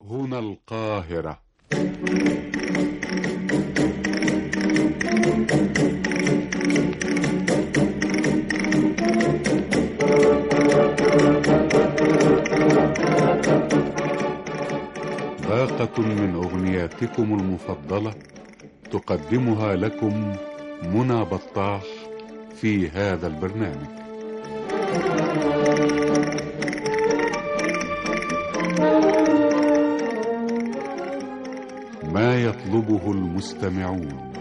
هنا القاهرة باقة من أغنياتكم المفضلة تقدمها لكم منى بطاح في هذا البرنامج ما يطلبه المستمعون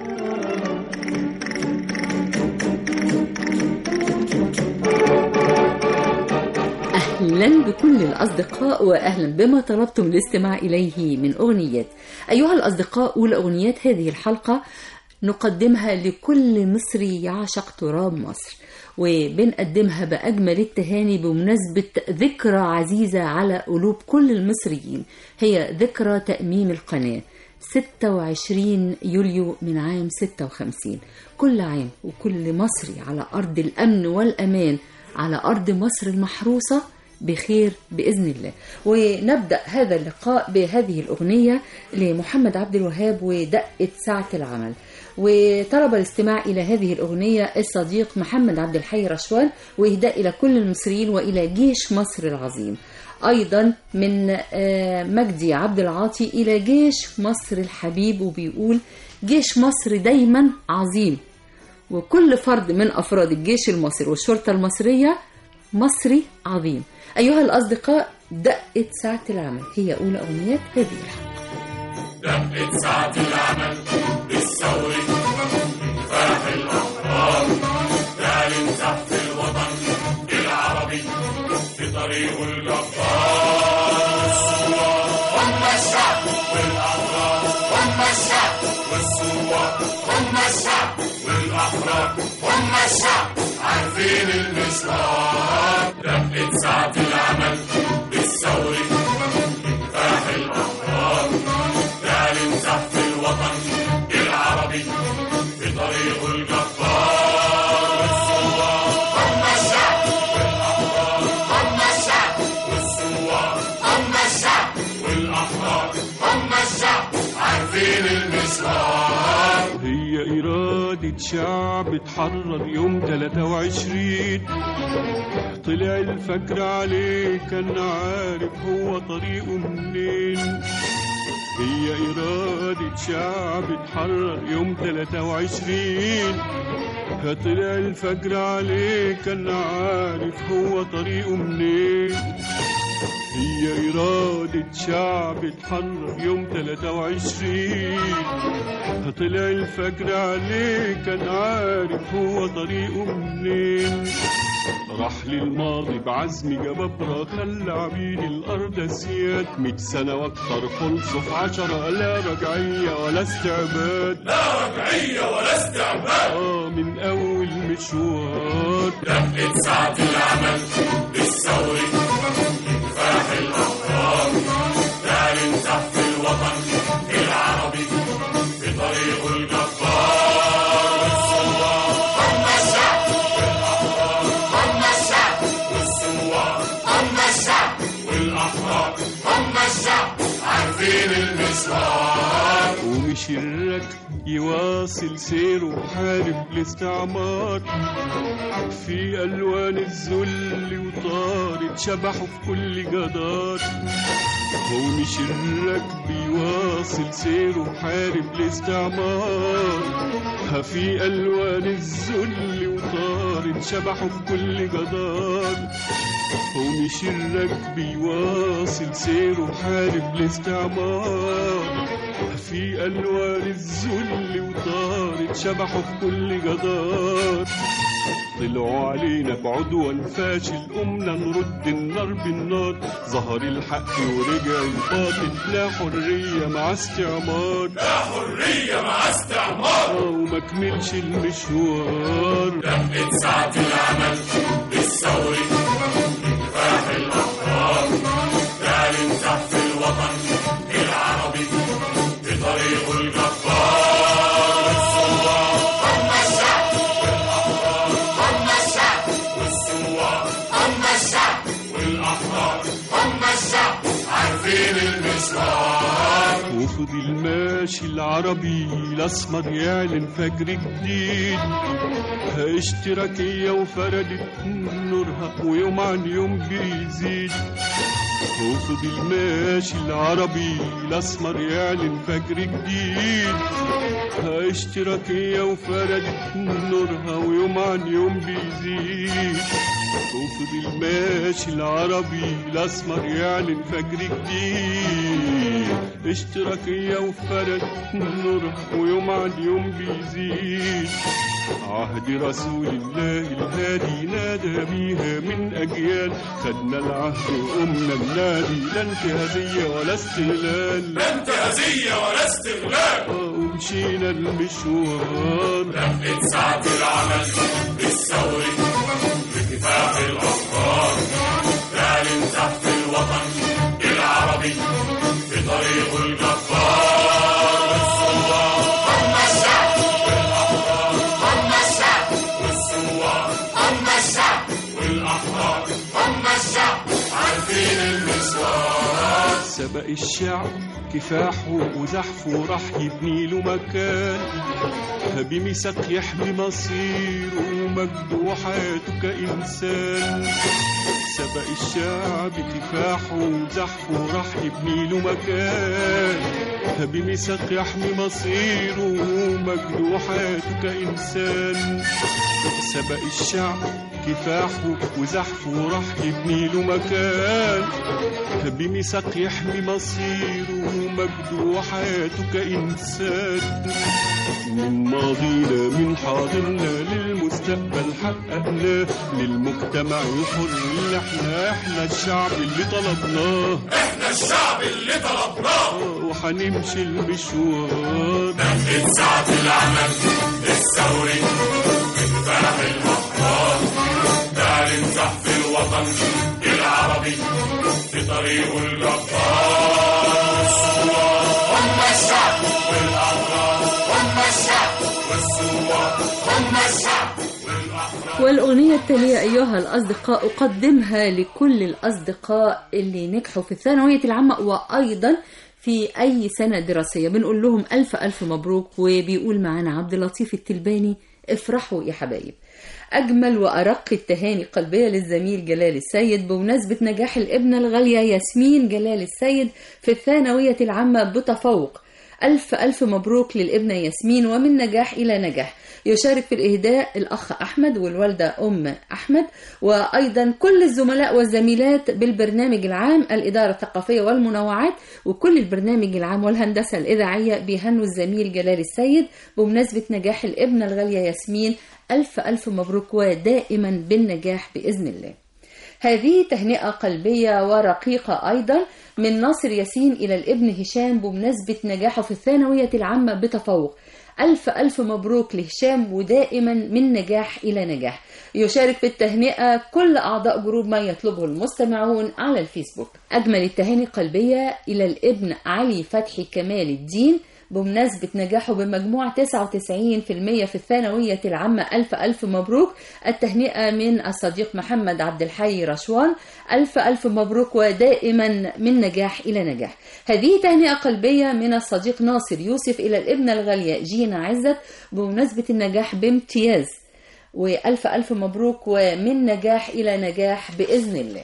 أهلا بكل الأصدقاء وأهلا بما طلبتم الاستماع إليه من أغنيات أيها الأصدقاء والأغنيات هذه الحلقة نقدمها لكل مصري يعشق تراب مصر وبنقدمها بأجمل التهاني بمناسبة ذكرى عزيزة على قلوب كل المصريين هي ذكرى تأميم القناة 26 يوليو من عام 56 كل عام وكل مصري على أرض الأمن والأمان على أرض مصر المحروسة بخير بإذن الله ونبدأ هذا اللقاء بهذه الأغنية لمحمد عبد الوهاب ودقة ساعة العمل وطلب الاستماع إلى هذه الأغنية الصديق محمد عبد الحي رشوان وإهداء إلى كل المصريين وإلى جيش مصر العظيم أيضا من آه، مجدي عبد العاطي إلى جيش مصر الحبيب وبيقول جيش مصر دايما عظيم وكل فرد من أفراد الجيش المصري والشرطة المصرية مصري عظيم أيها الأصدقاء دقة ساعة العمل هي أولى أغنيات هذه الحلقة دقت ساعة العمل بالثور انفاح الأحرار تعلن زحف الوطن العربي في طريق الجبار الثوار هم الشعب والأحرار هم الشعب والثوار هم الشعب والأحرار هم الشعب عارفين المشوار دقت ساعة العمل بالثور انفاح الأحرار تعلن زحف الوطن العربي في طريق الجبار والثوار هم الشعب والأحرار هم الشعب والثوار هم الشعب والأحرار هم الشعب عارفين المشوار هي إرادة شعب اتحرر يوم 23 طلع الفجر عليه كان عارف هو طريقه منين هي إرادة شعب اتحرر يوم 23 طلع الفجر عليه كان عارف هو طريقه منين هي إرادة شعب اتحرر يوم 23 طلع الفجر عليه كان عارف هو طريقه منين راح للماضي بعزم جبابرة خلى عبيد الأرض سياد ميت سنة وأكتر خلصوا في عشرة لا رجعية ولا استعباد لا رجعية ولا استعباد آه من أول مشوار دقت ساعة العمل بالثور انفاح الأحرار تعلن زحف الوطن العربي في طريق الجبار والثوار هم الشعب والأحرار هم الشعب والثوار هم الشعب والأحرار هم الشعب عارفين المشوار ومش الركب يواصل سيره حارب الاستعمار في ألوان الذل وطارت شبحه في كل جدار هو مش الركب يواصل سيره حارب الاستعمار في ألوان الذل وطارت شبحه في كل جدار هو مش الركب يواصل سيره حارب الاستعمار في ألوان الذل وطارت شبحه في كل جدار طلعوا علينا بعدوان فاشل قمنا نرد النار بالنار ظهر الحق ورجع الباطل لا حرية مع استعمار لا حرية مع استعمار آه وما كملش المشوار دقت ساعة العمل بالثور انفاح الأحرار تعلن زحف الوطن العربي في طريق الجبار والثوار هم الشعب والأحرار هم الشعب والثوار هم الشعب والأحرار هم الشعب عارفين المشوار وفضل ماشي العربي الأسمر يعلن فجر جديد اشتراكية وفردت نورها ويوم عن يوم بيزيد وفضل ماشي العربي الأسمر يعلن فجر جديد اشتراكية وفردت نورها ويوم عن يوم بيزيد وفضل ماشي العربي الأسمر يعلن فجر جديد اشتراكية وفردت نورها ويوم عن يوم بيزيد عهد رسول الله الهادي نادى بيها من أجيال خدنا العهد وقمنا بنادي لا انتهازية ولا استغلال لا انتهازية ولا استغلال ومشينا المشوار لفت ساعة العمل الثوري بكفاح الأفكار تعلن تحت الوطن العربي في طريق الجبار والثوار هم الشعب والأحرار هم الشعب والثوار هم الشعب والأحرار هم الشعب عارفين المشوار سبق الشعب كفاحه وزحفه راح يبني له مكان بميثاق يحمي مصيره ومجده وحياته كإنسان سبق الشعب كفاحه وزحفه راح يبني له مكان بميثاق يحمي مصيره ومجده وحياته كإنسان سبق الشعب كفاحه وزحفه راح يبني له مكان بميثاق يحمي مصيره ومجده وحياته كإنسان من ماضينا من حاضرنا للمستقبل حققناه للمجتمع الحر اللي احنا احنا الشعب اللي طلبناه احنا الشعب اللي طلبناه وحنمشي المشوار لفت ساعة العمل الثوري بكفاح الأفكار تعلن تحت الوطن العربي في طريق الجبار الثوار هم الشعب والأحرار هم الشعب والثوار هم الشعب والأحرار والأغنية التالية أيها الأصدقاء أقدمها لكل الأصدقاء اللي نجحوا في الثانوية العامة وأيضا في أي سنة دراسية بنقول لهم ألف ألف مبروك وبيقول معانا عبد اللطيف التلباني افرحوا يا حبايب أجمل وأرق التهاني قلبية للزميل جلال السيد بمناسبة نجاح الابنة الغالية ياسمين جلال السيد في الثانوية العامة بتفوق ألف ألف مبروك للابنة ياسمين ومن نجاح إلى نجاح يشارك في الإهداء الأخ أحمد والوالدة أم أحمد وأيضا كل الزملاء والزميلات بالبرنامج العام الإدارة الثقافية والمنوعات وكل البرنامج العام والهندسة الإذاعية بيهنوا الزميل جلال السيد بمناسبة نجاح الابنة الغالية ياسمين ألف ألف مبروك ودائما بالنجاح بإذن الله هذه تهنئة قلبية ورقيقة أيضا من ناصر ياسين إلى الابن هشام بمناسبة نجاحه في الثانوية العامة بتفوق ألف ألف مبروك لهشام ودائما من نجاح إلى نجاح يشارك في التهنئة كل أعضاء جروب ما يطلبه المستمعون على الفيسبوك أجمل التهاني قلبية إلى الابن علي فتحي كمال الدين بمناسبة نجاحه بمجموع 99% في الثانوية العامة ألف ألف مبروك التهنئة من الصديق محمد عبد الحي رشوان ألف ألف مبروك ودائما من نجاح إلى نجاح هذه تهنئة قلبية من الصديق ناصر يوسف إلى الابنة الغالية جينا عزت بمناسبة النجاح بامتياز وألف ألف مبروك ومن نجاح إلى نجاح بإذن الله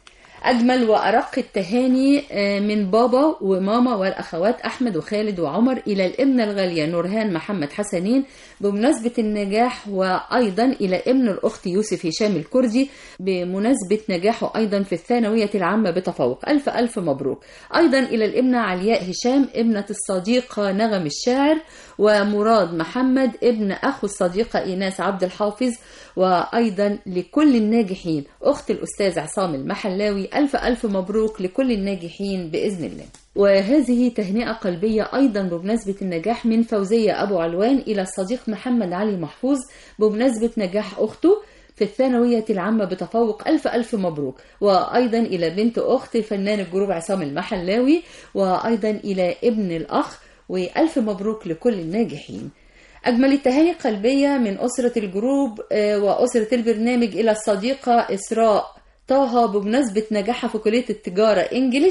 أجمل وأرق التهاني من بابا وماما والأخوات أحمد وخالد وعمر إلى الابنة الغالية نورهان محمد حسنين بمناسبة النجاح وأيضا إلى ابن الأخت يوسف هشام الكردي بمناسبة نجاحه أيضا في الثانوية العامة بتفوق ألف ألف مبروك أيضا إلى الابنة علياء هشام ابنة الصديقة نغم الشاعر ومراد محمد ابن أخو الصديقة إيناس عبد الحافظ وأيضا لكل الناجحين أخت الأستاذ عصام المحلاوي ألف ألف مبروك لكل الناجحين بإذن الله وهذه تهنئة قلبية أيضا بمناسبة النجاح من فوزية أبو علوان إلى الصديق محمد علي محفوظ بمناسبة نجاح أخته في الثانوية العامة بتفوق ألف ألف مبروك وأيضا إلى بنت أخت فنان الجروب عصام المحلاوي وأيضا إلى ابن الأخ وألف مبروك لكل الناجحين أجمل التهاني قلبية من أسرة الجروب وأسرة البرنامج إلى الصديقة إسراء طه بمناسبة نجاحها في كلية التجارة إنجليش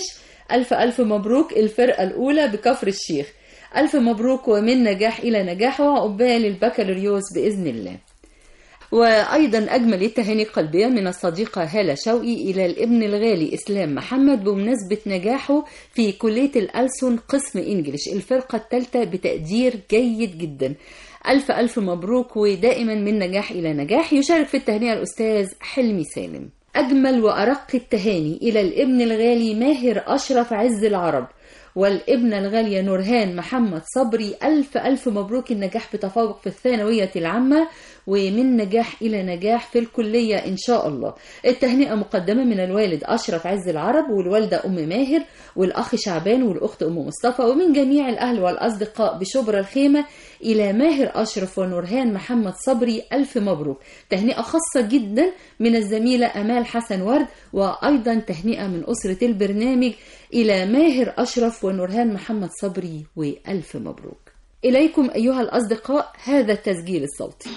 ألف ألف مبروك الفرقة الأولى بكفر الشيخ ألف مبروك ومن نجاح إلى نجاح وعقبال البكالوريوس بإذن الله وأيضا أجمل التهاني القلبية من الصديقة هالة شوقي إلى الابن الغالي إسلام محمد بمناسبة نجاحه في كلية الألسن قسم إنجليش الفرقة الثالثة بتقدير جيد جدا ألف ألف مبروك ودائما من نجاح إلى نجاح يشارك في التهنئة الأستاذ حلمي سالم أجمل وأرق التهاني إلى الابن الغالي ماهر أشرف عز العرب والابنة الغالية نورهان محمد صبري ألف ألف مبروك النجاح بتفوق في الثانوية العامة ومن نجاح إلى نجاح في الكلية إن شاء الله التهنئة مقدمة من الوالد أشرف عز العرب والوالدة أم ماهر والأخ شعبان والأخت أم مصطفى ومن جميع الأهل والأصدقاء بشبرا الخيمة إلى ماهر أشرف ونورهان محمد صبري ألف مبروك تهنئة خاصة جدا من الزميلة أمال حسن ورد وأيضا تهنئة من أسرة البرنامج إلى ماهر أشرف ونورهان محمد صبري وألف مبروك إليكم أيها الأصدقاء هذا التسجيل الصوتي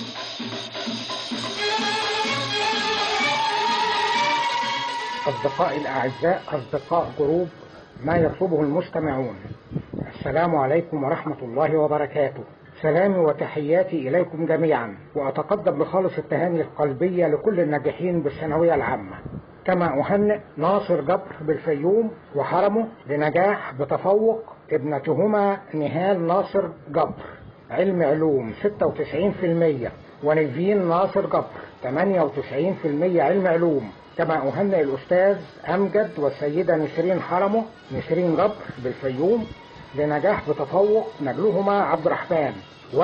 أصدقائي الأعزاء أصدقاء جروب ما يطلبه المستمعون السلام عليكم ورحمة الله وبركاته سلامي وتحياتي إليكم جميعا وأتقدم بخالص التهاني القلبية لكل الناجحين بالثانوية العامة كما أهنئ ناصر جبر بالفيوم وحرمه لنجاح بتفوق ابنتهما نهال ناصر جبر علم علوم 96% ونيفين ناصر جبر 98% علم علوم كما أهنئ الأستاذ أمجد والسيدة نسرين حرمه نسرين جبر بالفيوم لنجاح بتفوق نجلهما عبد الرحمن 91%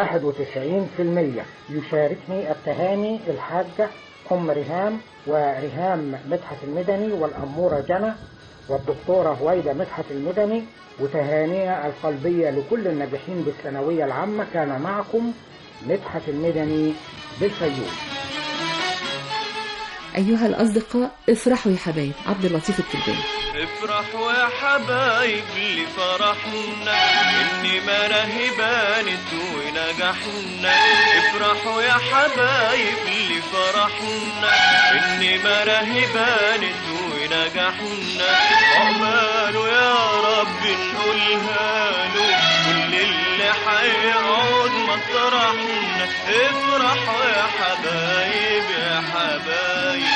يشاركني التهاني الحاجة أم ريهام وريهام مدحت المدني والأمورة جنى والدكتورة هويدة مدحت المدني وتهانيها القلبية لكل الناجحين بالثانوية العامة كان معكم مدحت المدني بالفيوم أيها الأصدقاء افرحوا يا حبايب عبد اللطيف التلباني افرحوا يا حبايب لفرحنا ان مراهي بانت ونجحنا افرحوا يا حبايب لفرحنا ان مراهي بانت ونجحنا عقباله يا رب نقولها له كل اللي هيقعد مطرحنا افرحوا يا حبايب يا حبايب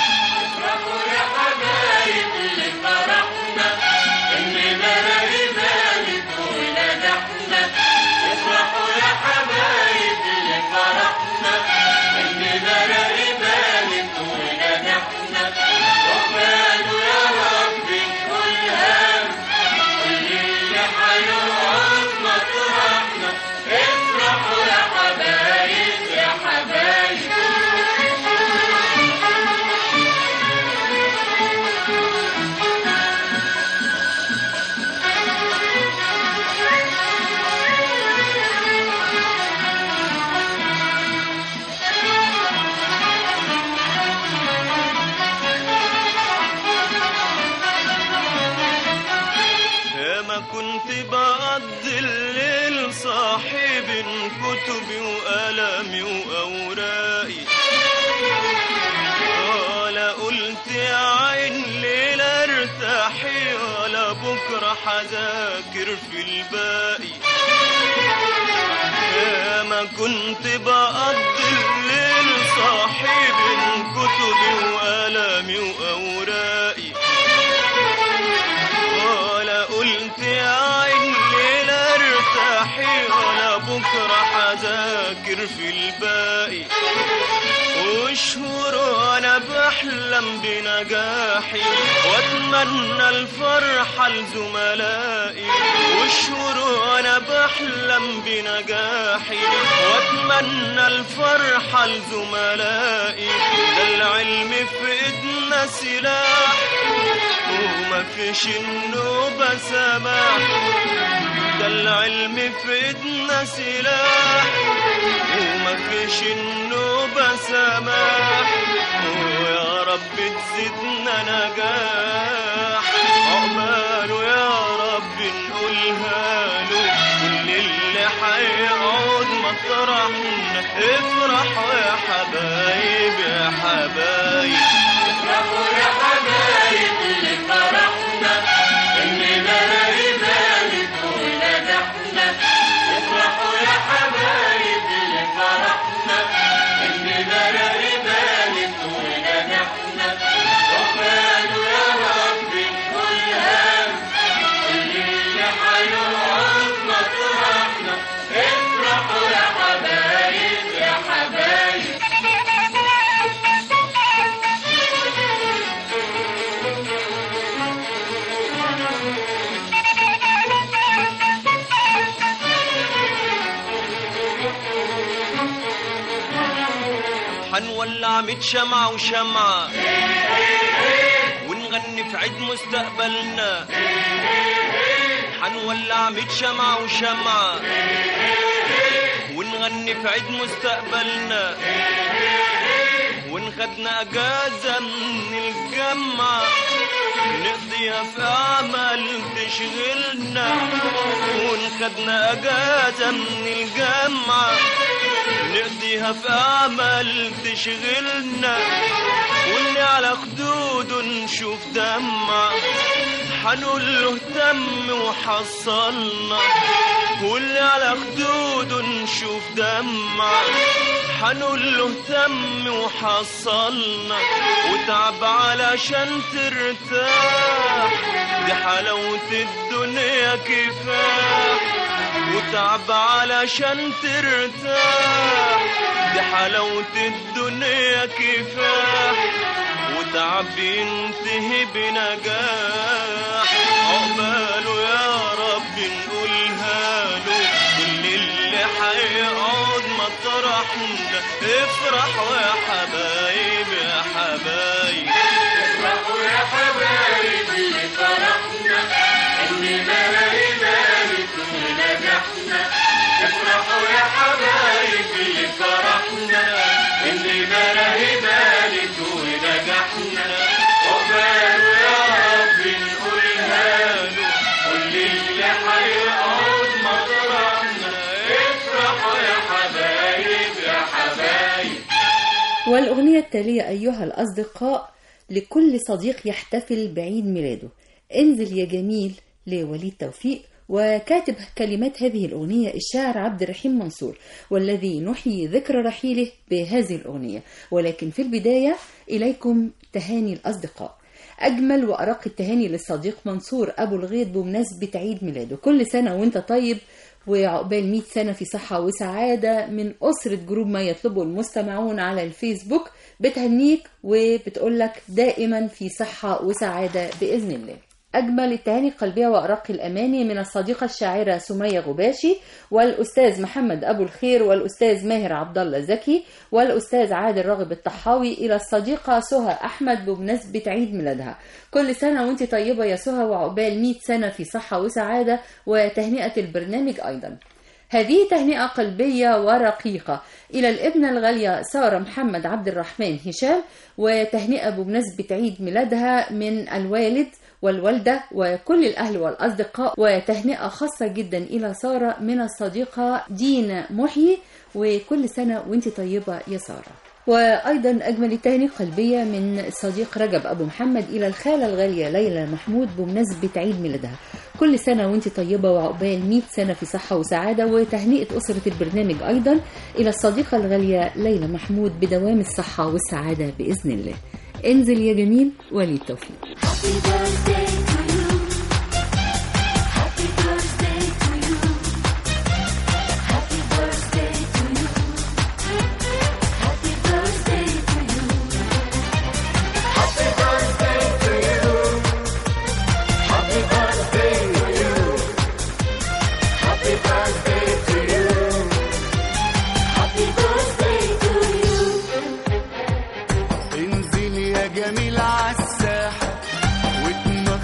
يا ما كنت بقضي الليل صاحب كتبي وقلمي وأوراقي ولا قلت يا عين ليلة ارتاحي ولا بكرة حذاكر في الباقي يا ما كنت بقضي الليل صاحب كتبي وقلمي وأوراقي ولا قلت يا عين ليلة ارتاحي ولا بكرة حذاكر في الباقي وشهور وانا بحلم بنجاحي واتمنى الفرحة لزملائي وشهور وانا بحلم بنجاحي واتمنى الفرحة لزملائي ده العلم في ايدنا سلاح وما فيش النوبة سماح ده العلم في ايدنا سلاح وما فيش النوبة سماح ويا رب تزيدنا نجاح عقباله يا رب نقولها له كل اللي هيقعد مطرحنا افرحوا يا حبايب يا حبايب افرحوا يا حبايب اللي فرحنا ان حنولع ميت شمعة وشمعة ونغني في عيد مستقبلنا حنولع ميت شمعة وشمعة ونغني في عيد مستقبلنا ونخدنا اجازة من الجامعة نقضيها في أعمال تشغلنا ونخدنا أجازة من الجامعة نقضيها في أعمال تشغلنا واللي على خدوده نشوف دمع حنقول له تم وحصلنا واللي على خدوده نشوف دمع حنقول له تم وحصلنا وتعب علشان ترتاح دي حلاوة الدنيا كفاح وتعب علشان ترتاح دي حلاوة الدنيا كفاح وتعب ينتهي بنجاح عقباله يا رب نقولها له كل اللي هيقعد مطرحنا افرحوا يا حبايب يا حبايب افرحوا يا حبايب اللي فرحنا اللي ملاهي مالت ونجحنا افرحوا يا حبايب اللي فرحنا اللي ملاهي مالت ونجحنا عقباله يا رب نقولها له كل اللي هيقعد مطرحنا افرحوا يا حبايب يا حبايب والأغنية التالية أيها الأصدقاء لكل صديق يحتفل بعيد ميلاده انزل يا جميل لوليد توفيق وكاتب كلمات هذه الأغنية الشاعر عبد الرحيم منصور والذي نحيي ذكرى رحيله بهذه الأغنية ولكن في البداية إليكم تهاني الأصدقاء أجمل وأرق التهاني للصديق منصور أبو الغيط بمناسبة عيد ميلاده كل سنة وانت طيب وعقبال 100 سنة في صحة وسعادة من أسرة جروب ما يطلبه المستمعون على الفيسبوك بتهنيك وبتقول لك دائما في صحة وسعادة بإذن الله أجمل التهاني القلبية وأرق الأماني من الصديقة الشاعرة سمية غباشي والأستاذ محمد أبو الخير والأستاذ ماهر عبد الله زكي والأستاذ عادل راغب الطحاوي إلى الصديقة سهى أحمد بمناسبة عيد ميلادها كل سنة وانت طيبة يا سهى وعقبال 100 سنة في صحة وسعادة وتهنئة البرنامج أيضا هذه تهنئة قلبية ورقيقة إلى الابنة الغالية سارة محمد عبد الرحمن هشام وتهنئة بمناسبة عيد ميلادها من الوالد والوالدة وكل الأهل والأصدقاء وتهنئة خاصة جدا إلى سارة من الصديقة دينا محيي وكل سنة وانت طيبة يا سارة وأيضا أجمل التهاني القلبية من الصديق رجب أبو محمد إلى الخالة الغالية ليلى محمود بمناسبة عيد ميلادها كل سنة وانت طيبة وعقبال 100 سنة في صحة وسعادة وتهنئة أسرة البرنامج أيضا إلى الصديقة الغالية ليلى محمود بدوام الصحة والسعادة بإذن الله انزل يا جميل ولي التوفيق انزل يا جميل عالساحة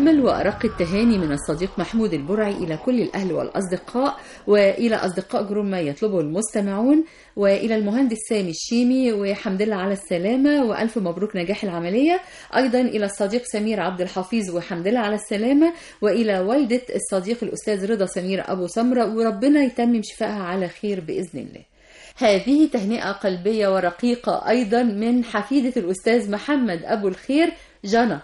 كامل وأرق التهاني من الصديق محمود البرعي إلى كل الأهل والأصدقاء وإلى أصدقاء جروب ما يطلبه المستمعون وإلى المهندس سامي الشيمي وحمد لله على السلامة وألف مبروك نجاح العملية أيضا إلى الصديق سمير عبد الحفيظ وحمد لله على السلامة وإلى والدة الصديق الأستاذ رضا سمير أبو سمرة وربنا يتمم شفائها على خير بإذن الله هذه تهنئة قلبية ورقيقة أيضا من حفيدة الأستاذ محمد أبو الخير جنى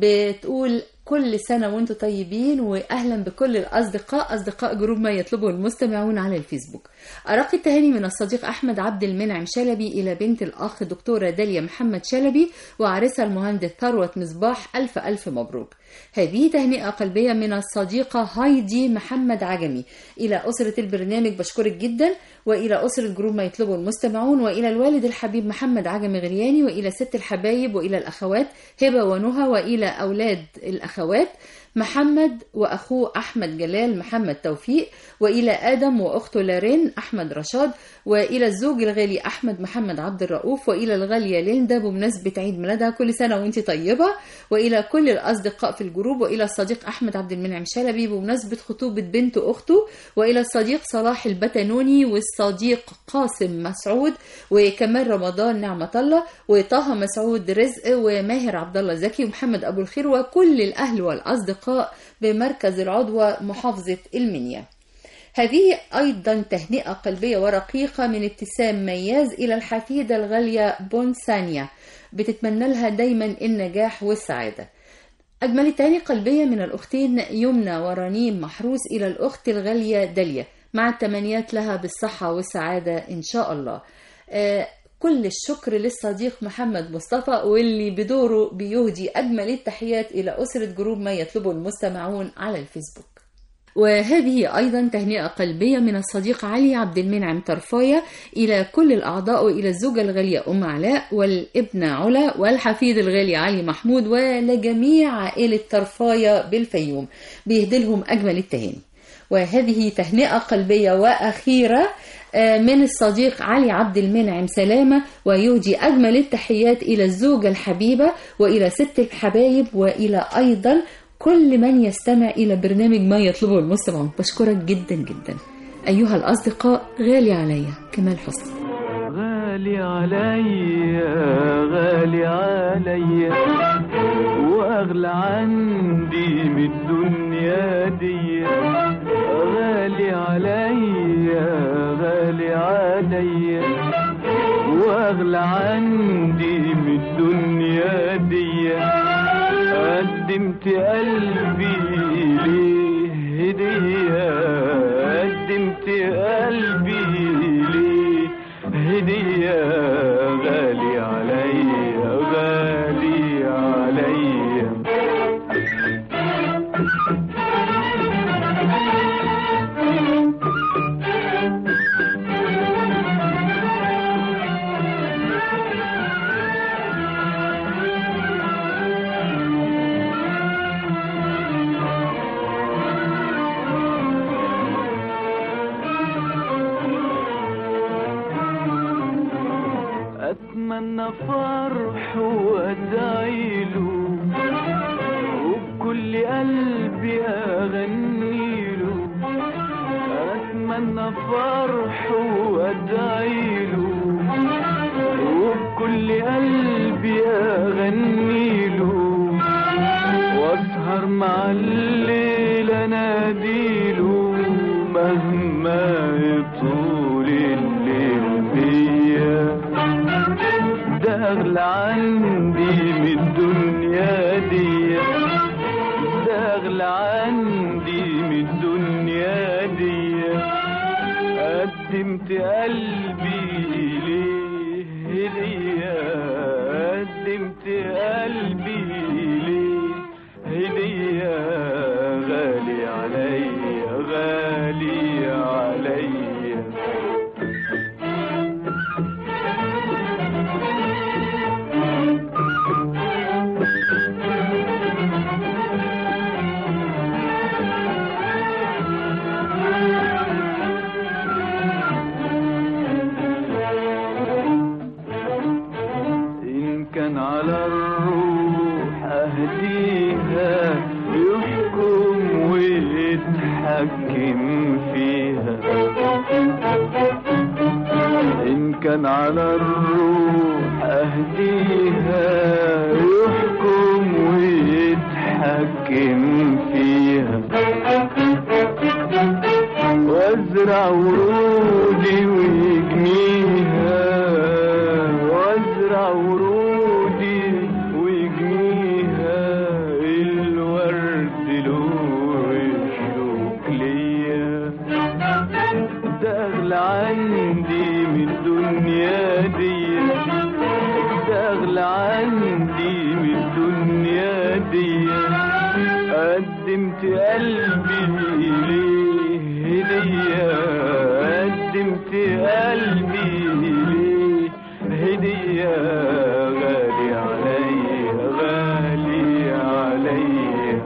بتقول كل سنة وانتم طيبين وأهلا بكل الأصدقاء أصدقاء جروب ما يطلبه المستمعون على الفيسبوك أرق التهاني من الصديق أحمد عبد المنعم شلبي إلى بنت الأخ دكتورة داليا محمد شلبي وعريسها المهندس ثروت مصباح ألف ألف مبروك هذه تهنئة قلبية من الصديقة هايدي محمد عجمي إلى أسرة البرنامج بشكرك جدا وإلى أسرة جروب ما يطلبه المستمعون وإلى الوالد الحبيب محمد عجمي غرياني وإلى ست الحبايب وإلى الأخوات هبة ونهى وإلى أولاد الأخوات محمد وأخوه أحمد جلال محمد توفيق وإلى آدم وأخته لارين أحمد رشاد وإلى الزوج الغالي أحمد محمد عبد الرؤوف وإلى الغالية ليندا بمناسبة عيد ميلادها كل سنة وأنت طيبة وإلى كل الأصدقاء في الجروب وإلى الصديق أحمد عبد المنعم شلبي بمناسبة خطوبة بنت أخته وإلى الصديق صلاح البتنوني والصديق قاسم مسعود وكمال رمضان نعمة الله وطه مسعود رزق وماهر عبد الله زكي ومحمد أبو الخير وكل الأهل والأصدقاء بمركز العضوة محافظة المنيا هذه أيضا تهنئة قلبية ورقيقة من ابتسام مياز إلى الحفيدة الغالية بونسانيا بتتمنى لها دايما النجاح والسعادة أجمل تهاني قلبية من الأختين يمنى ورنيم محروس إلى الأخت الغالية داليا مع التمنيات لها بالصحة والسعادة إن شاء الله آه كل الشكر للصديق محمد مصطفى واللي بدوره بيهدي أجمل التحيات إلى أسرة جروب ما يطلبه المستمعون على الفيسبوك وهذه أيضا تهنئة قلبية من الصديق علي عبد المنعم طرفاية إلى كل الأعضاء وإلى الزوجة الغالية أم علاء والابن علا والحفيد الغالي علي محمود ولجميع عائلة طرفاية بالفيوم بيهدلهم أجمل التهاني وهذه تهنئة قلبية وأخيرة من الصديق علي عبد المنعم سلامة ويهدي أجمل التحيات إلى الزوجة الحبيبة وإلى ست الحبايب وإلى أيضا كل من يستمع إلى برنامج ما يطلبه المستمعون بشكرك جدا جدا أيها الأصدقاء غالي عليا كمال حسني غالي عليا غالي عليا واغلى عندي من الدنيا دي غالي عليا غالي عليا واغلى عندي من الدنيا دي قدمت قلبي ليه هدية قدمت قلبي ليه هدية غالي عليا غالي عليا اتمنى فرح وادعي له وبكل قلبي اغني له اتمنى فرح وادعي له وبكل قلبي اغني له واسهر مع الليل اناديله مهما يطول الليل بيا ده اغلى عندي من الدنيا دي ده اغلى عندي من الدنيا دي قدمت قلبي ليه هدية قدمت قلبي ليه هدية غالي عليا غالي عليا إن كان على الروح أهديها كان على الروح أهديها يحكم ويتحكم فيها وازرع ورودي ويجنيها وازرع ورودي ويجنيها الورد له الشوك ليا ده اغلى عندي من الدنيا دي ده اغلى عندي من الدنيا دي قدمت قلبي ليه هدية قدمت قلبي ليه هدية غالي عليا غالي عليا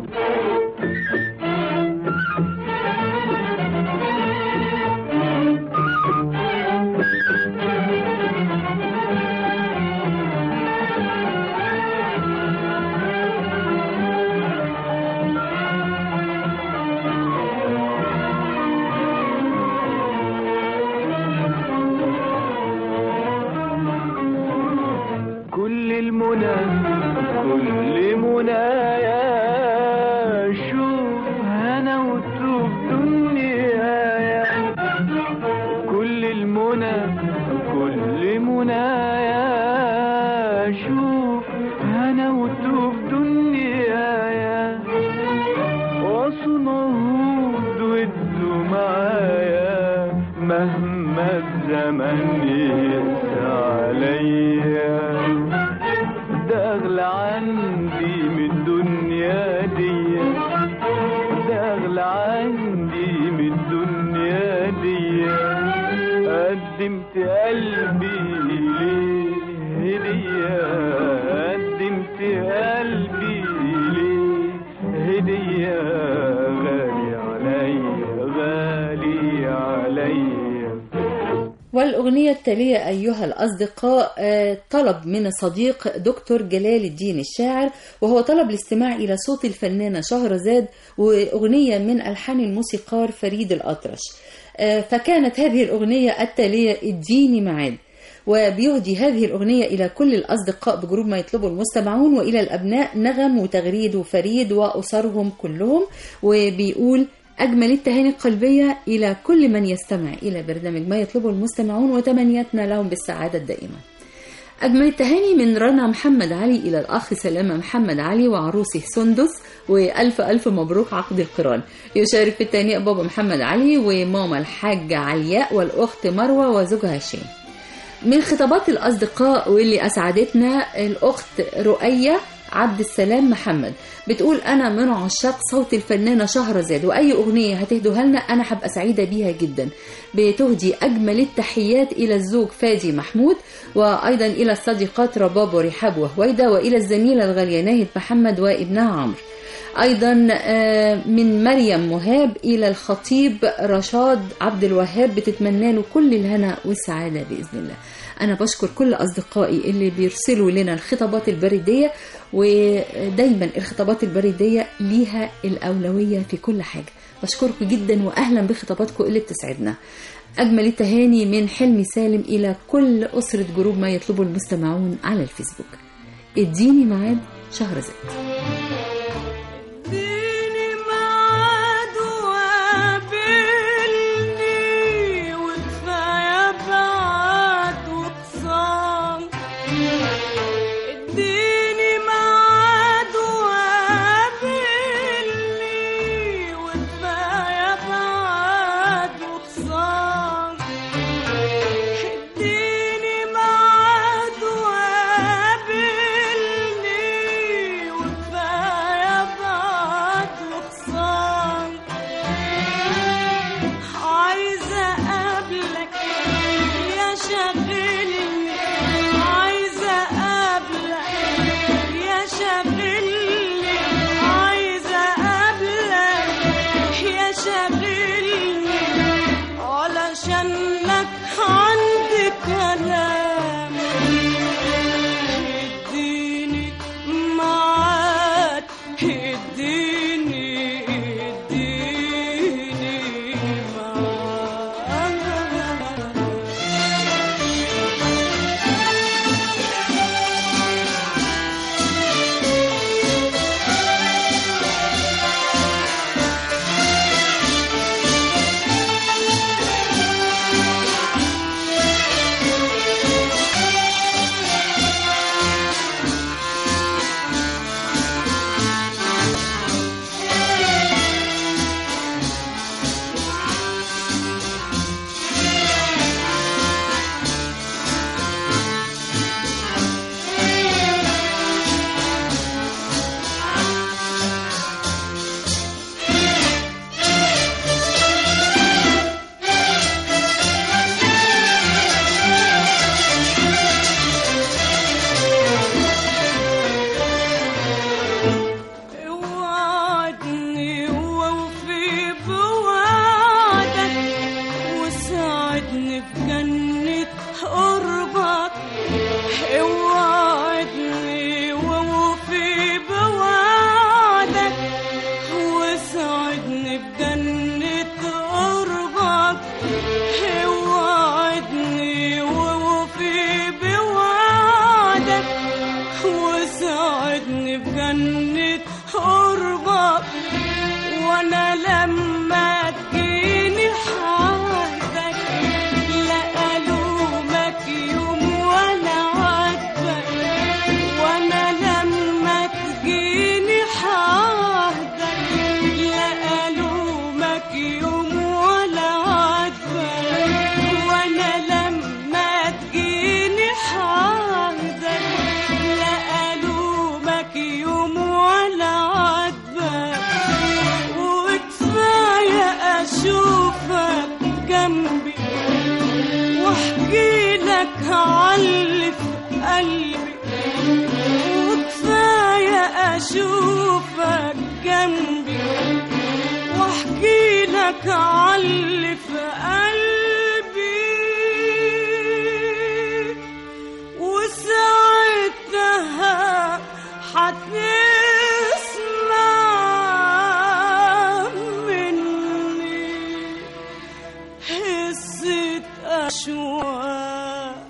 كل المنى كل منايا شوف انا وتوب دنيايا كل المنى كل منايا شوف انا وتوب دنيايا وصنهود ودوا معايا مهما الزمن يقسى عليا ده اغلى عندي من الدنيا دي ده اغلى عندي من الدنيا دي قدمت قلبي ليه هدية قدمت قلبي ليه هدية غالي عليا غالي عليا والأغنية التالية أيها الأصدقاء آه، طلب من صديق دكتور جلال الدين الشاعر وهو طلب الاستماع إلى صوت الفنانة شهرزاد وأغنية من ألحان الموسيقار فريد الأطرش آه، فكانت هذه الأغنية التالية اديني معاد وبيهدي هذه الأغنية إلى كل الأصدقاء بجروب ما يطلبه المستمعون وإلى الأبناء نغم وتغريد وفريد وأسرهم كلهم وبيقول أجمل التهاني القلبية إلى كل من يستمع إلى برنامج ما يطلبه المستمعون وتمنياتنا لهم بالسعادة الدائمة أجمل التهاني من رنا محمد علي إلى الأخ سلامة محمد علي وعروسه سندس وألف ألف مبروك عقد القران يشارك في التهنئة بابا محمد علي وماما الحاجة علياء والأخت مروة وزوجها هشام من خطابات الأصدقاء واللي أسعدتنا الأخت رؤية عبد السلام محمد بتقول أنا من عشاق صوت الفنانة شهرزاد وأي أغنية هتهدوها لنا أنا هبقى سعيدة بيها جدا بتهدي أجمل التحيات إلى الزوج فادي محمود وأيضا إلى الصديقات رباب ورحاب وهويدة وإلى الزميلة الغالية ناهد محمد وابنها عمرو أيضا آه، من مريم مهاب إلى الخطيب رشاد عبد الوهاب بتتمنى له كل الهنا والسعادة بإذن الله أنا بشكر كل أصدقائي اللي بيرسلوا لنا الخطابات البريدية ودايما الخطابات البريدية ليها الأولوية في كل حاجة بشكركم جدا وأهلا بخطاباتكم اللي بتسعدنا أجمل التهاني من حلمي سالم إلى كل أسرة جروب ما يطلبه المستمعون على الفيسبوك اديني ميعاد شهرزاد اديني ميعاد وقابلني وكفاية بعد وخصام اديني ميعاد وقابلني وكفاية بعد وخصام اديني ميعاد وقابلني وكفاية بعد وخصام عايزة أقابلك يا شاغلني عايزة أقابلك يا شاغلني عايزة أقابلك يا شاغلني علشانك عندي كلام اديني معاك اديني اديني معاك اوعدني بجنة قربك اوعدني ووفي بوعدك وساعدني بجنة قربك اوعدني ووفي بوعدك وساعدني بجنة قربك وانا لما تجيني حدك لا الومك يوم ولا عاتبك وانا لما تجيني حدك لا الومك يوم ولا عاتبك وانا لما تجيني حدك لا الومك يوم ولا عاتبك وكفاية أشوفك جنبي واحكي لك عاللي في قلبي وكفاية أشوفك جنبي واحكي لك عاللي في قلبي وساعتها حتسمع مني حسة أشواق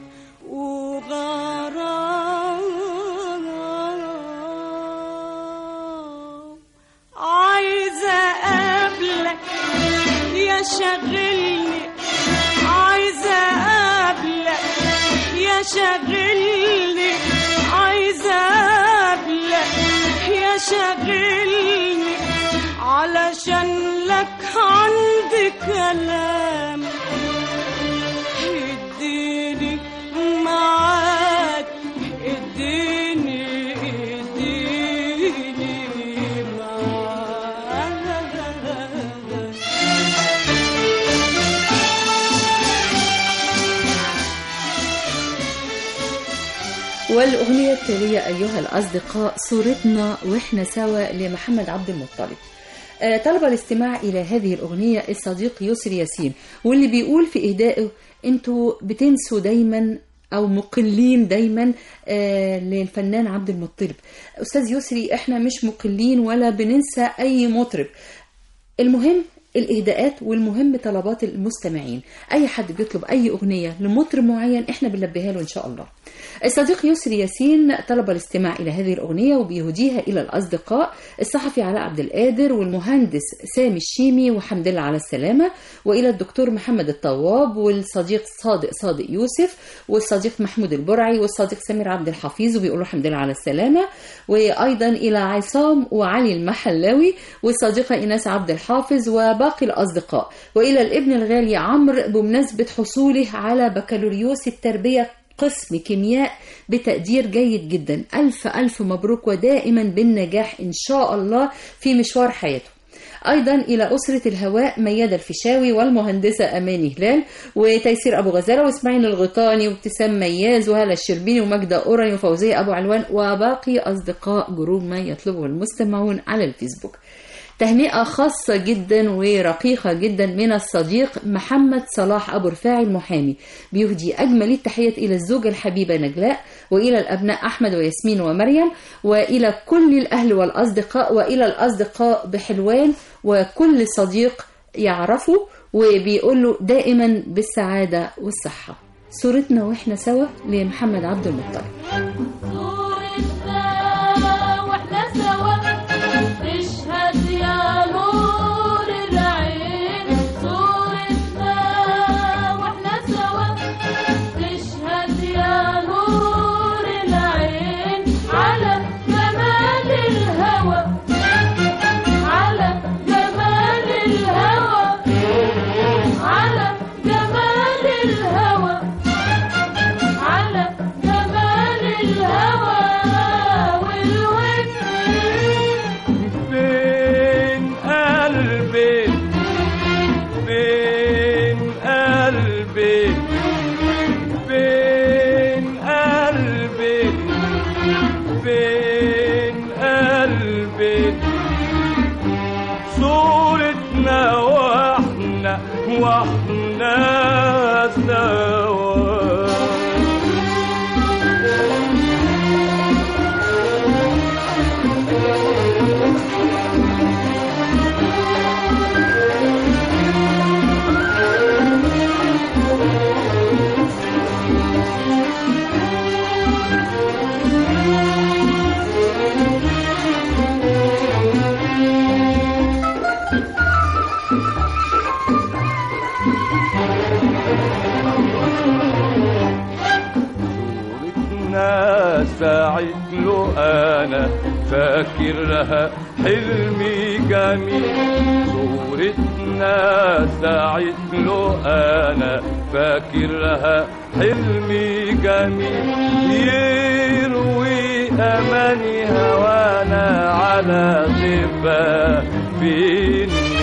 وغرام عايزة أقابلك يا شغلني عايزة أقابلك يا شغلني عايزة أقابلك يا شغلني علشان لك عندي كلام اديني معاك اديني اديني معاك والأغنية التالية أيها الأصدقاء صورتنا وإحنا سوا لمحمد عبد المطلب آه، طلب الاستماع إلى هذه الأغنية الصديق يسري ياسين واللي بيقول في إهدائه أنتوا بتنسوا دايما أو مقلين دايما آه، للفنان عبد المطلب أستاذ يسري إحنا مش مقلين ولا بننسى أي مطرب المهم الإهداءات والمهم طلبات المستمعين أي حد بيطلب أي أغنية لمطرب معين إحنا بنلبيها له إن شاء الله الصديق يسري ياسين طلب الاستماع إلى هذه الأغنية وبيهديها إلى الأصدقاء الصحفي علاء عبد القادر والمهندس سامي الشيمي وحمد لله على السلامة وإلى الدكتور محمد الطواب والصديق صادق صادق يوسف والصديق محمود البرعي والصديق سمير عبد الحفيظ وبيقولوا الحمد لله على السلامة وأيضا إلى عصام وعلي المحلاوي والصديقة إيناس عبد الحافظ وباقي الأصدقاء وإلى الابن الغالي عمرو بمناسبة حصوله على بكالوريوس التربية قسم كيمياء بتقدير جيد جدا ألف ألف مبروك ودائما بالنجاح إن شاء الله في مشوار حياته أيضا إلى أسرة الهواء ميادة الفيشاوي والمهندسة أماني هلال وتيسير أبو غزالة وإسماعيل الغيطاني وابتسام مياز وهلا الشربيني ومجدة أوراني وفوزية أبو علوان وباقي أصدقاء جروب ما يطلبه المستمعون على الفيسبوك تهنئة خاصة جدا ورقيقة جدا من الصديق محمد صلاح أبو رفاعي المحامي بيهدي أجمل التحيات إلى الزوجة الحبيبة نجلاء وإلى الأبناء أحمد وياسمين ومريم وإلى كل الأهل والأصدقاء وإلى الأصدقاء بحلوان وكل صديق يعرفه وبيقول له دائما بالسعادة والصحة صورتنا وإحنا سوا لمحمد عبد المطلب صورتنا واحنا سوا تشهد يا نور العين صورتنا واحنا سوا تشهد يا نور العين على جمال الهوى على جمال الهوى على جمال الهوى على جمال الهوى والود فين قلبي فين قلبي فين قلبي فين قلبي صورتنا واحنا واحنا سوا صورتنا ساعت له انا فاكرها حلمي جميل صورتنا ساعت له انا فاكرها حلمي جميل يروي اماني هوانا على ضفا فيني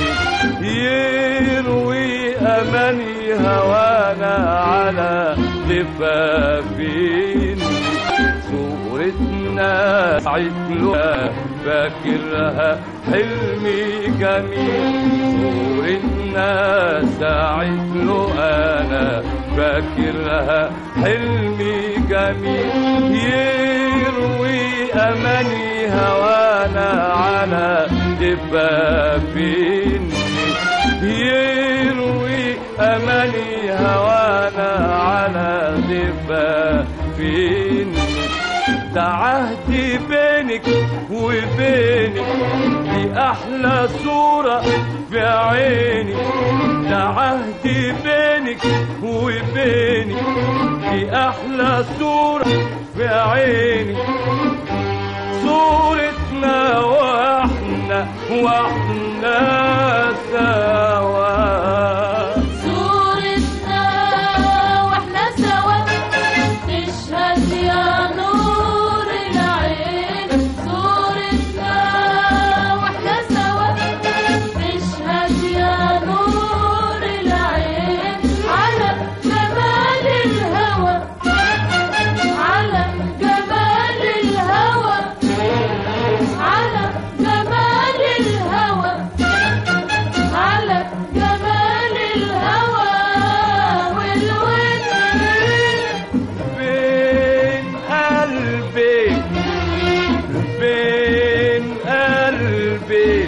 يروي اماني هوانا على ضفافين صورتنا عتلها فاكرها حلمي جميل صورتنا ساعت له انا فاكرها حلمي جميل يروي اماني هوانا على دفافين يروي اماني هوانا على دفافين ده عهدي بينك وبيني دي احلى صورة في عيني ده عهدي بينك وبيني دي احلى صورة في عيني صورتنا واحنا واحنا سوا صورتنا واحنا سوا تشهد يا نور العين صورتنا واحنا سوا تشهد يا نور العين على جمال الهوى على جمال الهوى على جمال الهوى على جمال الهوى والود بين قلبي بين قلبي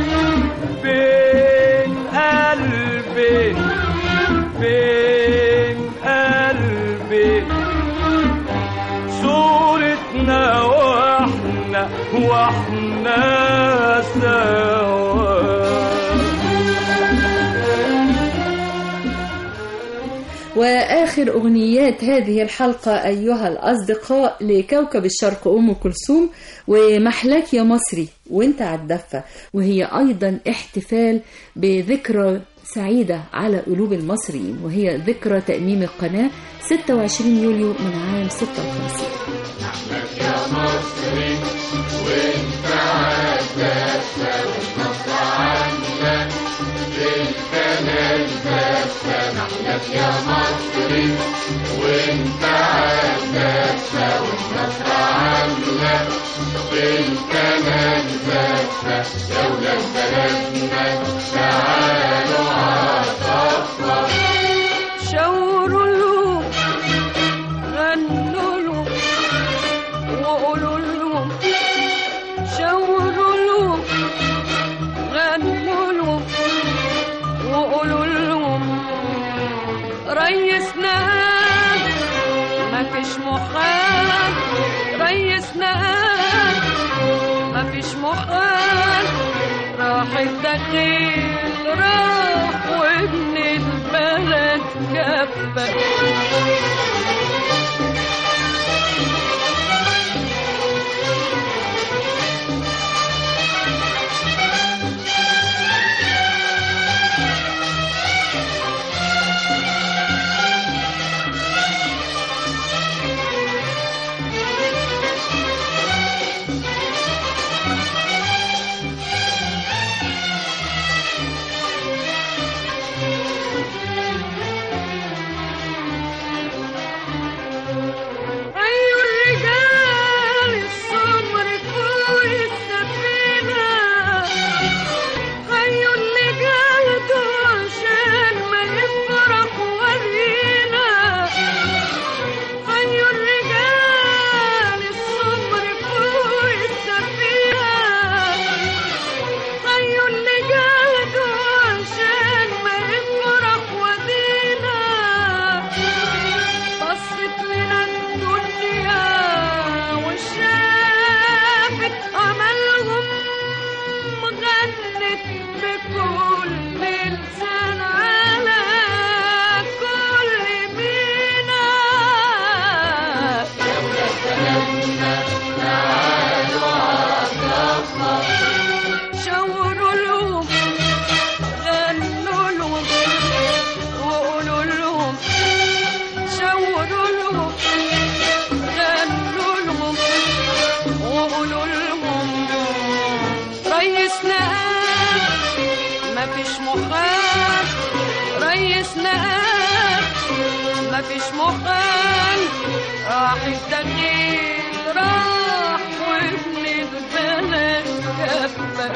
بين قلبي بين قلبي صورتنا واحنا واحنا سوا وآخر أغنيات هذه الحلقة أيها الأصدقاء لكوكب الشرق أم كلثوم ومحلاك يا مصري وانت على الدفة وهي أيضا احتفال بذكرى سعيدة على قلوب المصريين وهي ذكرى تأميم القناة 26 يوليو من عام 56 شاوروا له غنوا له وقولوا له شاوروا له غنوا له وقولوا لهم ريسنا ما فيش محال ريسنا ما فيش محال راح الدخيل راح وابن البلد كفك مفيش محال راح الدخيل راح وابن البلد كفى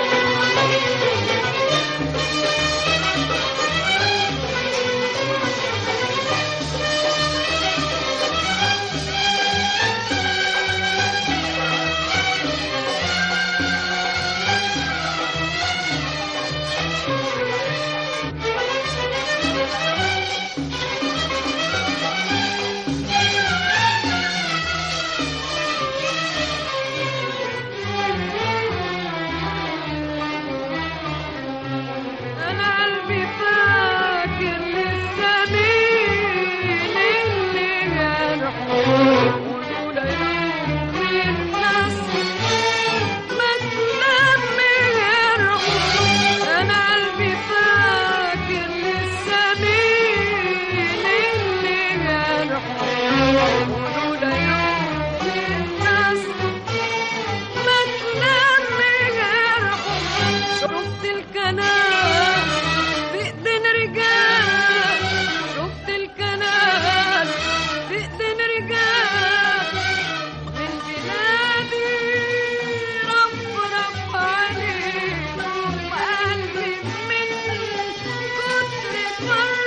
انا قلبي فاكر لسه مين اللي جرحه ولولا يوم الناس ما تلم جرحه انا قلبي فاكر لسه مين اللي جرحه ولولا يوم الناس ما تلم جرحه شفت الكنال في ايدين رجال شفت الكنال في ايدين رجال من بلادي رب رب عليهم قلبي من كتر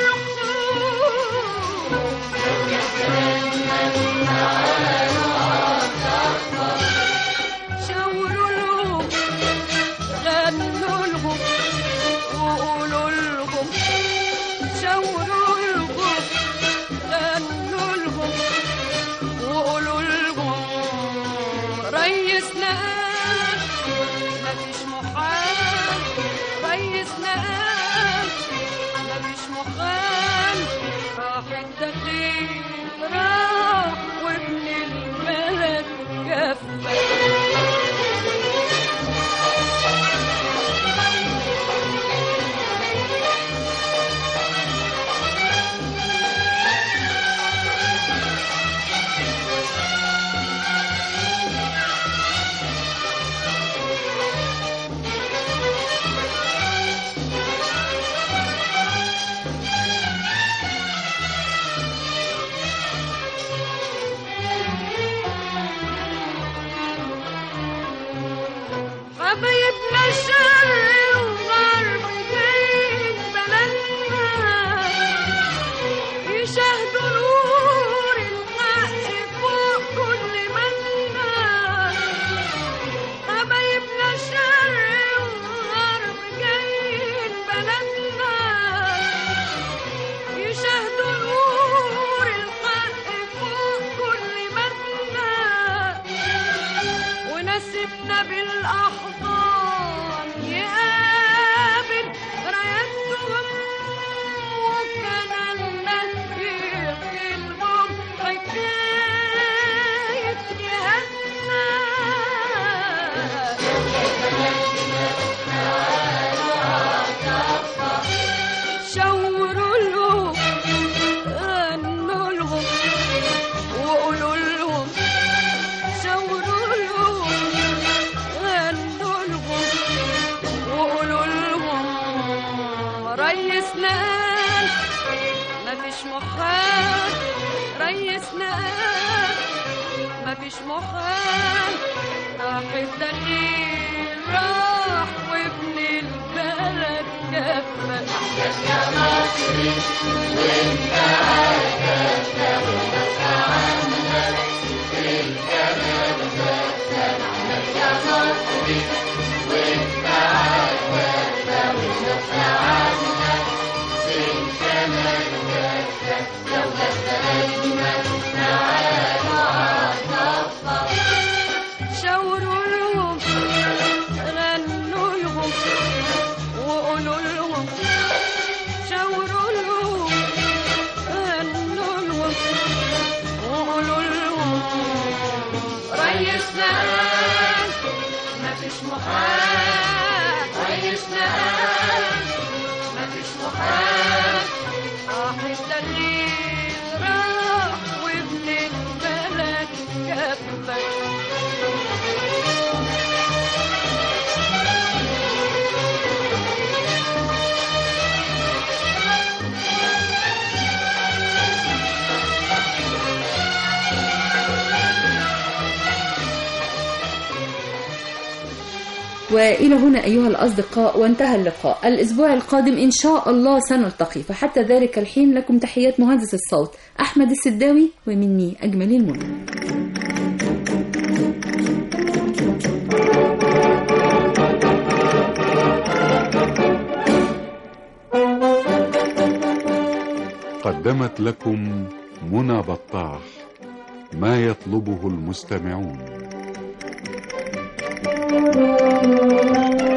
فرحه شاوروا لهم غنوا لهم وقولوا لهم شاوروا لهم غنوا لهم وقولوا لهم ريسنا مفيش محال ريسنا مفيش محال راح الدخيل راح وابن البلد كفى حبايبنا الشر وغرب جايين بلدنا يشاهدوا نور الحق فوق كل منا حبايبنا الشر وغرب جايين بلدنا يشاهدوا نور الحق فوق كل منا ونسبنا بالأحضان يقابل رايتهم وكان النبي يحكيلهم حكاية جهنم شاوروا لهم غنوا لهم وقولوا لهم شاوروا لهم غنوا لهم وقولوا لهم ريسنا مفيش محال ريسنا مفيش محال راح الدخيل راح وابن البلد كفى شاوروا لهم غنوا لهم وقولوا لهم شاوروا لهم غنوا لهم وقولوا لهم ريسنا مفيش محال ريسنا مفيش محال راح الدليل راح وابن البلد وإلى هنا أيها الأصدقاء وانتهى اللقاء الأسبوع القادم إن شاء الله سنلتقي فحتى ذلك الحين لكم تحيات مهندس الصوت أحمد السداوي ومني أجمل المنى قدمت لكم منى بطاح ما يطلبه المستمعون